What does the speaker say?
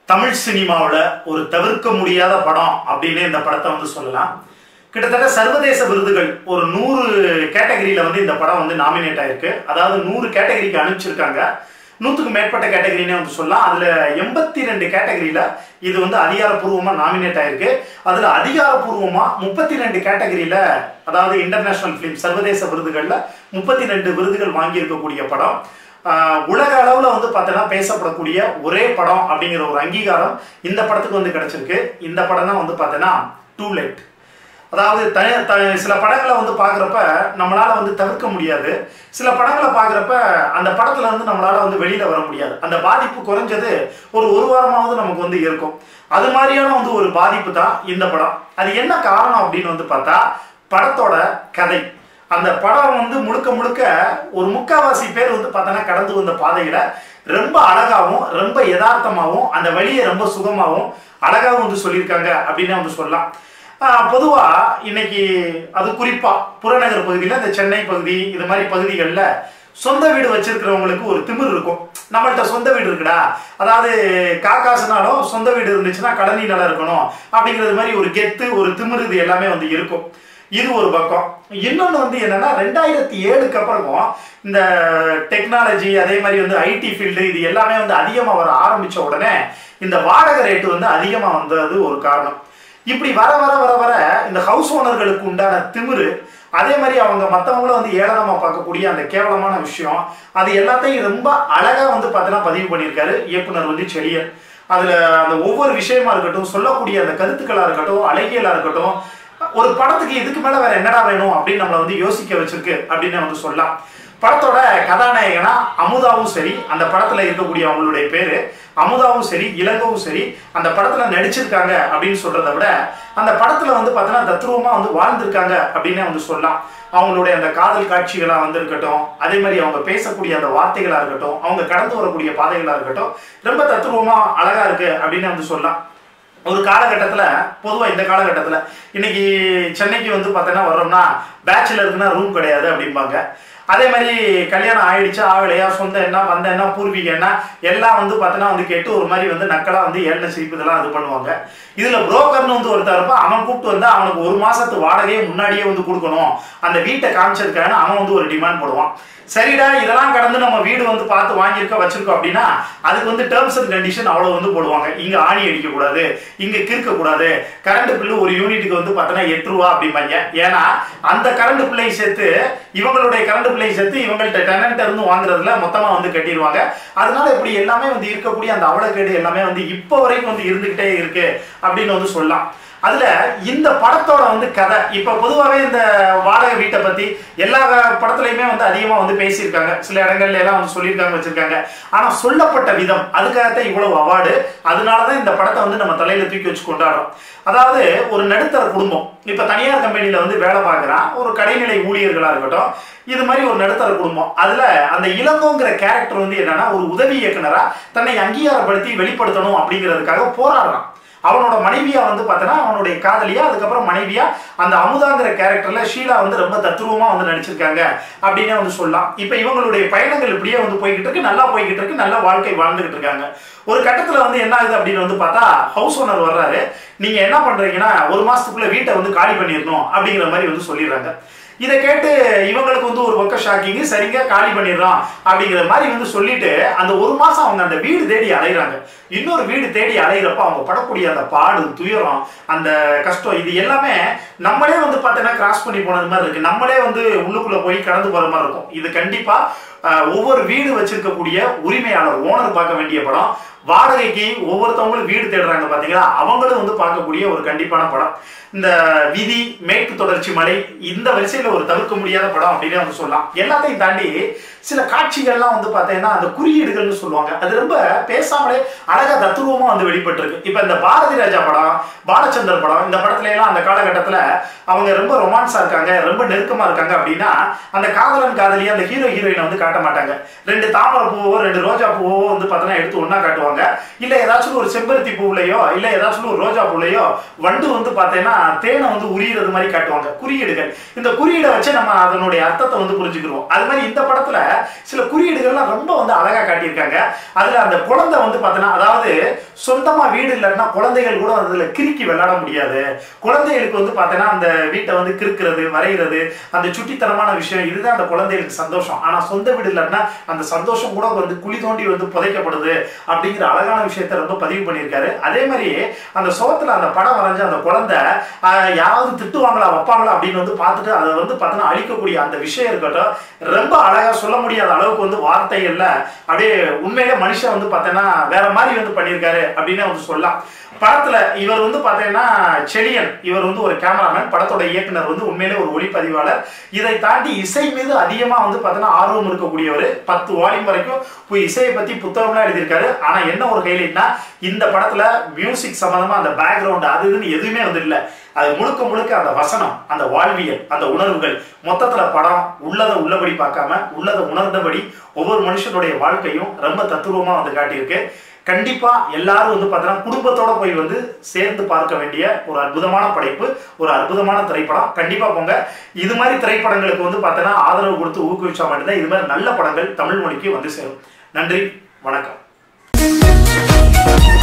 தமிழ் சினிமாவில் ஒரு தவிர்க்க முடியாத படம் அப்படின்னு இந்த படத்தை வந்து சொல்லலாம் கிட்டத்தட்ட சர்வதேச விருதுகள் ஒரு நூறு கேட்டகரியில வந்து இந்த படம் வந்து நாமினேட் ஆயிருக்கு அதாவது நூறு கேட்டகரிக்கு அனுப்பிச்சிருக்காங்க நூற்றுக்கு மேற்பட்ட கேட்டகரினே வந்து சொல்லலாம் அதில் எண்பத்தி ரெண்டு கேட்டகரியில் இது வந்து அதிகாரப்பூர்வமாக நாமினேட் ஆயிருக்கு அதில் அதிகாரப்பூர்வமாக முப்பத்தி ரெண்டு கேட்டகரியில் அதாவது இன்டர்நேஷனல் ஃபிலிம் சர்வதேச விருதுகளில் முப்பத்தி ரெண்டு விருதுகள் வாங்கியிருக்கக்கூடிய படம் ஆஹ் உலக அளவில் வந்து பார்த்தோன்னா பேசப்படக்கூடிய ஒரே படம் அப்படிங்கிற ஒரு அங்கீகாரம் இந்த படத்துக்கு வந்து கிடைச்சிருக்கு இந்த படம் தான் வந்து பார்த்தோன்னா டூ லைட் அதாவது த த சில படங்களை வந்து பார்க்குறப்ப நம்மளால வந்து தவிர்க்க முடியாது சில படங்களை பார்க்குறப்ப அந்த படத்துல வந்து நம்மளால வந்து வெளியில வர முடியாது அந்த பாதிப்பு குறைஞ்சது ஒரு ஒரு வாரமாவது நமக்கு வந்து இருக்கும் அது மாதிரியான வந்து ஒரு பாதிப்பு தான் இந்த படம் அது என்ன காரணம் அப்படின்னு வந்து பார்த்தா படத்தோட கதை அந்த படம் வந்து முழுக்க முழுக்க ஒரு முக்காவாசி பேர் வந்து பார்த்தோன்னா கடந்து வந்த பாதையில ரொம்ப அழகாவும் ரொம்ப யதார்த்தமாகவும் அந்த வழியை ரொம்ப சுகமாகவும் அழகாகவும் வந்து சொல்லியிருக்காங்க அப்படின்னு வந்து சொல்லலாம் பொதுவா இன்னைக்கு அது குறிப்பா புறநகர் பகுதியில் இந்த சென்னை பகுதி இது மாதிரி பகுதிகளில் சொந்த வீடு வச்சிருக்கிறவங்களுக்கு ஒரு திமிர் இருக்கும் நம்மள்ட்ட சொந்த வீடு இருக்குடா அதாவது காக்காசுனாலும் சொந்த வீடு இருந்துச்சுன்னா கடனி நல்லா இருக்கணும் அப்படிங்கிறது மாதிரி ஒரு கெத்து ஒரு திமிர் இது எல்லாமே வந்து இருக்கும் இது ஒரு பக்கம் இன்னொன்று வந்து என்னன்னா ரெண்டாயிரத்தி ஏழுக்கு அப்புறமும் இந்த டெக்னாலஜி அதே மாதிரி வந்து ஐடி ஃபீல்டு இது எல்லாமே வந்து அதிகமாக வர ஆரம்பிச்ச உடனே இந்த வாடகை ரேட்டு வந்து அதிகமாக வந்தது ஒரு காரணம் இப்படி வர வர வர வர இந்த ஹவுஸ் ஓனர்களுக்கு உண்டான திமிரு அதே மாதிரி அவங்க மற்றவங்கள வந்து ஏளனமா பார்க்கக்கூடிய அந்த கேவலமான விஷயம் அது எல்லாத்தையும் ரொம்ப அழகா வந்து பார்த்தீங்கன்னா பதிவு பண்ணியிருக்காரு இயக்குனர் வந்து செழியன் அதுல அந்த ஒவ்வொரு விஷயமா இருக்கட்டும் சொல்லக்கூடிய அந்த கருத்துக்களா இருக்கட்டும் அழகியலா இருக்கட்டும் ஒரு படத்துக்கு இதுக்கு மேல வேற என்னடா வேணும் அப்படின்னு நம்மளை வந்து யோசிக்க வச்சிருக்கு அப்படின்னு வந்து சொல்லலாம் படத்தோட கதாநாயகனா அமுதாவும் சரி அந்த படத்துல இருக்கக்கூடிய அவங்களுடைய பேரு அமுதாவும் சரி இளங்கவும் சரி அந்த படத்துல நடிச்சிருக்காங்க அப்படின்னு சொல்றதை விட அந்த படத்துல வந்து பார்த்தீங்கன்னா தத்ரூபமா வந்து வாழ்ந்திருக்காங்க அப்படின்னே வந்து சொல்லலாம் அவங்களுடைய அந்த காதல் காட்சிகளா வந்து இருக்கட்டும் அதே மாதிரி அவங்க பேசக்கூடிய அந்த வார்த்தைகளா இருக்கட்டும் அவங்க கடந்து வரக்கூடிய பாதைகளா இருக்கட்டும் ரொம்ப தத்ரூபமா அழகா இருக்கு அப்படின்னு வந்து சொல்லலாம் ஒரு காலகட்டத்தில் பொதுவாக இந்த காலகட்டத்தில் இன்னைக்கு சென்னைக்கு வந்து பார்த்தோன்னா வர்றோம்னா பேச்சுலருக்குன்னா ரூம் கிடையாது அப்படிம்பாங்க அதே மாதிரி கல்யாணம் ஆயிடுச்சா ஆகலையா சொந்த என்ன வந்த என்ன பூர்வீக என்ன எல்லாம் வந்து பார்த்தோன்னா வந்து கேட்டு ஒரு மாதிரி வந்து நக்கலாக வந்து ஏழை சிரிப்பு இதெல்லாம் இது பண்ணுவாங்க இதில் புரோக்கர்னு வந்து ஒருத்தர் இருப்பான் அவன் கூப்பிட்டு வந்து அவனுக்கு ஒரு மாசத்து வாடகையை முன்னாடியே வந்து கொடுக்கணும் அந்த வீட்டை காமிச்சிருக்கான்னு அவன் வந்து ஒரு டிமாண்ட் போடுவான் சரிடா இதெல்லாம் கடந்து நம்ம வீடு வந்து பார்த்து வாங்கியிருக்க வச்சிருக்கோம் அப்படின்னா அதுக்கு வந்து டேர்ம்ஸ் அண்ட் கண்டிஷன் அவ்வளோ வந்து போடுவாங்க இங்க ஆணி அடிக்க கூடாது இங்க கிறுக்க கூடாது கரண்ட் பில்லு ஒரு யூனிட்டுக்கு வந்து பார்த்தோன்னா எட்டு ரூபா அப்படிம்பாங்க ஏன்னா அந்த கரண்ட் பில்லை சேர்த்து இவங்களுடைய கரண்ட் பில்லை சேர்த்து இவங்கள்ட்ட டெனன்ட் இருந்து வாங்குறதுல மொத்தமா வந்து கட்டிடுவாங்க அதனால இப்படி எல்லாமே வந்து இருக்கக்கூடிய அந்த அவலக்கேடு எல்லாமே வந்து இப்போ வரைக்கும் வந்து இருந்துகிட்டே இருக்கு அப்படின்னு வந்து சொல்லலாம் அதுல இந்த படத்தோட வந்து கதை இப்ப பொதுவாகவே இந்த வாடகை வீட்டை பத்தி எல்லா படத்துலையுமே வந்து அதிகமா வந்து பேசியிருக்காங்க சில இடங்கள்ல எல்லாம் வந்து சொல்லியிருக்காங்க வச்சிருக்காங்க ஆனா சொல்லப்பட்ட விதம் அதுக்காகத்தான் இவ்வளவு அவார்டு அதனாலதான் இந்த படத்தை வந்து நம்ம தலையில தூக்கி வச்சு கொண்டாடுறோம் அதாவது ஒரு நடுத்தர குடும்பம் இப்ப தனியார் கம்பெனில வந்து வேலை பார்க்குறான் ஒரு கடைநிலை ஊழியர்களா இருக்கட்டும் இது மாதிரி ஒரு நடுத்தர குடும்பம் அதுல அந்த இளங்கோங்கிற கேரக்டர் வந்து என்னன்னா ஒரு உதவி இயக்குனரா தன்னை அங்கீகாரப்படுத்தி வெளிப்படுத்தணும் அப்படிங்கிறதுக்காக போராடுறான் அவனோட மனைவியா வந்து பார்த்தோன்னா அவனுடைய காதலியா அதுக்கப்புறம் மனைவியா அந்த அமுதாங்கிற கேரக்டர்ல ஷீலா வந்து ரொம்ப தத்துருவமா வந்து நடிச்சிருக்காங்க அப்படின்னே வந்து சொல்லலாம் இப்ப இவங்களுடைய பயணங்கள் இப்படியே வந்து போய்கிட்டு இருக்கு நல்லா போய்கிட்டு இருக்கு நல்ல வாழ்க்கை வாழ்ந்துகிட்டு இருக்காங்க ஒரு கட்டத்துல வந்து என்ன ஆகுது அப்படின்னு வந்து பார்த்தா ஹவுஸ் ஓனர் வர்றாரு நீங்க என்ன பண்றீங்கன்னா ஒரு மாசத்துக்குள்ள வீட்டை வந்து காலி பண்ணிடணும் அப்படிங்கிற மாதிரி வந்து சொல்லிடுறாங்க இதை கேட்டு இவங்களுக்கு வந்து ஒரு பக்கம் ஷாக்கிங் சரிங்க காலி பண்ணிடுறோம் அப்படிங்கிற மாதிரி வந்து சொல்லிட்டு அந்த ஒரு மாசம் அவங்க அந்த வீடு தேடி அலைகிறாங்க இன்னொரு வீடு தேடி அலைகிறப்ப அவங்க படக்கூடிய அந்த பாடு துயரம் அந்த கஷ்டம் இது எல்லாமே நம்மளே வந்து பார்த்தீங்கன்னா கிராஸ் பண்ணி போனது மாதிரி இருக்கு நம்மளே வந்து உள்ளுக்குள்ள போய் கடந்து போற மாதிரி இருக்கும் இது கண்டிப்பா ஒவ்வொரு வீடு வச்சிருக்கக்கூடிய உரிமையாளர் ஓனர் பார்க்க வேண்டிய படம் வாடகைக்கு ஒவ்வொருத்தவங்களும் வீடு தேடுறாங்க பாத்தீங்களா அவங்களும் வந்து பார்க்கக்கூடிய ஒரு கண்டிப்பான படம் இந்த விதி மேற்கு தொடர்ச்சி மலை இந்த வரிசையில ஒரு தவிர்க்க முடியாத படம் அப்படின்னு வந்து சொல்லலாம் எல்லாத்தையும் தாண்டி சில காட்சிகள்லாம் வந்து பார்த்தீங்கன்னா அந்த குறியீடுகள்னு சொல்லுவாங்க அது ரொம்ப பேசாமலே அழகா தத்துருவமா வந்து வெளிப்பட்டிருக்கு இப்ப இந்த பாரதி ராஜா படம் பாலச்சந்தர் படம் இந்த படத்துல எல்லாம் அந்த காலகட்டத்துல அவங்க ரொம்ப ரொமான்ஸா இருக்காங்க ரொம்ப நெருக்கமா இருக்காங்க அப்படின்னா அந்த காதலன் காதலியை அந்த ஹீரோ ஹீரோயினை வந்து காட்ட மாட்டாங்க ரெண்டு தாமரை பூவோ ரெண்டு ரோஜா பூவோ வந்து பார்த்தோன்னா எடுத்து ஒண்ணா காட்டுவாங்க இல்ல ஏதாச்சும் ஒரு செம்பருத்தி பூவுலையோ இல்ல ஏதாச்சும் ஒரு ரோஜா பூலையோ வண்டு வந்து பார்த்தீங்கன்னா தேனை வந்து உரியிறது மாதிரி காட்டுவாங்க குறியீடுகள் இந்த குறியீடை வச்சு நம்ம அதனுடைய அர்த்தத்தை வந்து புரிஞ்சுக்கிறோம் அது மாதிரி இந்த படத்துல சில குறியீடுகள்லாம் ரொம்ப வந்து அழகா காட்டியிருக்காங்க அதுல அந்த குழந்தை வந்து பார்த்தீங்கன்னா அதாவது சொந்தமா வீடு இல்லைன்னா குழந்தைகள் கூட அதுல கிறுக்கி விளையாட முடியாது குழந்தைகளுக்கு வந்து பார்த்தீங்கன்னா அந்த வீட்டை வந்து கிறுக்கிறது வரைகிறது அந்த சுட்டித்தனமான விஷயம் இதுதான் அந்த குழந்தைகளுக்கு சந்தோஷம் ஆனா சொந்த வீடு இல்லைன்னா அந்த சந்தோஷம் கூட வந்து குழி தோண்டி வந்து புதைக்கப்படுது அப்படிங்கிற அழகான விஷயத்த ரொம்ப பதிவு பண்ணியிருக்காரு அதே மாதிரி அந்த சோத்துல அந்த படம் வரைஞ்ச அந்த குழந்தை ஆஹ், யாராவது திட்டுவாங்களா வைப்பாங்களா அப்படின்னு வந்து பார்த்துட்டு அதை வந்து பார்த்தீங்கன்னா அழிக்கக்கூடிய அந்த விஷயம் இருக்கட்டும் ரொம்ப அழகா சொல்ல முடியாத அளவுக்கு வந்து வார்த்தைகள்ல அப்படியே உண்மையிலே மனுஷன் வந்து பார்த்தீங்கன்னா வேற மாதிரி வந்து பண்ணியிருக்காரு அப்படின்னு வந்து சொல்லலாம் படத்துல இவர் வந்து பார்த்தீங்கன்னா செழியன் இவர் வந்து ஒரு கேமராமேன் படத்தோட இயக்குனர் வந்து உண்மையிலே ஒரு ஒளிப்பதிவாளர் இதை தாண்டி இசை மீது அதிகமா வந்து பார்த்தீங்கன்னா ஆர்வம் இருக்கக்கூடியவர் பத்து வால்யூம் வரைக்கும் போய் இசையை பத்தி புத்தகம்லாம் எழுதியிருக்காரு ஆனா என்ன ஒரு ஹைலைட்னா இந்த படத்துல மியூசிக் சம்பந்தமா அந்த பேக்ரவுண்ட் அது இதுன்னு எதுவுமே வந்து இல்லை அது முழுக்க முழுக்க அந்த வசனம் அந்த வாழ்வியல் அந்த உணர்வுகள் மொத்தத்துல படம் உள்ளதை உள்ளபடி பார்க்காம உள்ளதை உணர்ந்தபடி ஒவ்வொரு மனுஷனுடைய வாழ்க்கையும் ரொம்ப தத்துருவமா வந்து காட்டியிருக்கு கண்டிப்பா எல்லாரும் வந்து பார்த்தீங்கன்னா குடும்பத்தோட போய் வந்து சேர்ந்து பார்க்க வேண்டிய ஒரு அற்புதமான படைப்பு ஒரு அற்புதமான திரைப்படம் கண்டிப்பா போங்க இது மாதிரி திரைப்படங்களுக்கு வந்து பார்த்தீங்கன்னா ஆதரவு கொடுத்து ஊக்குவிச்சா மட்டும்தான் இது மாதிரி நல்ல படங்கள் தமிழ் மொழிக்கு வந்து சேரும் நன்றி வணக்கம்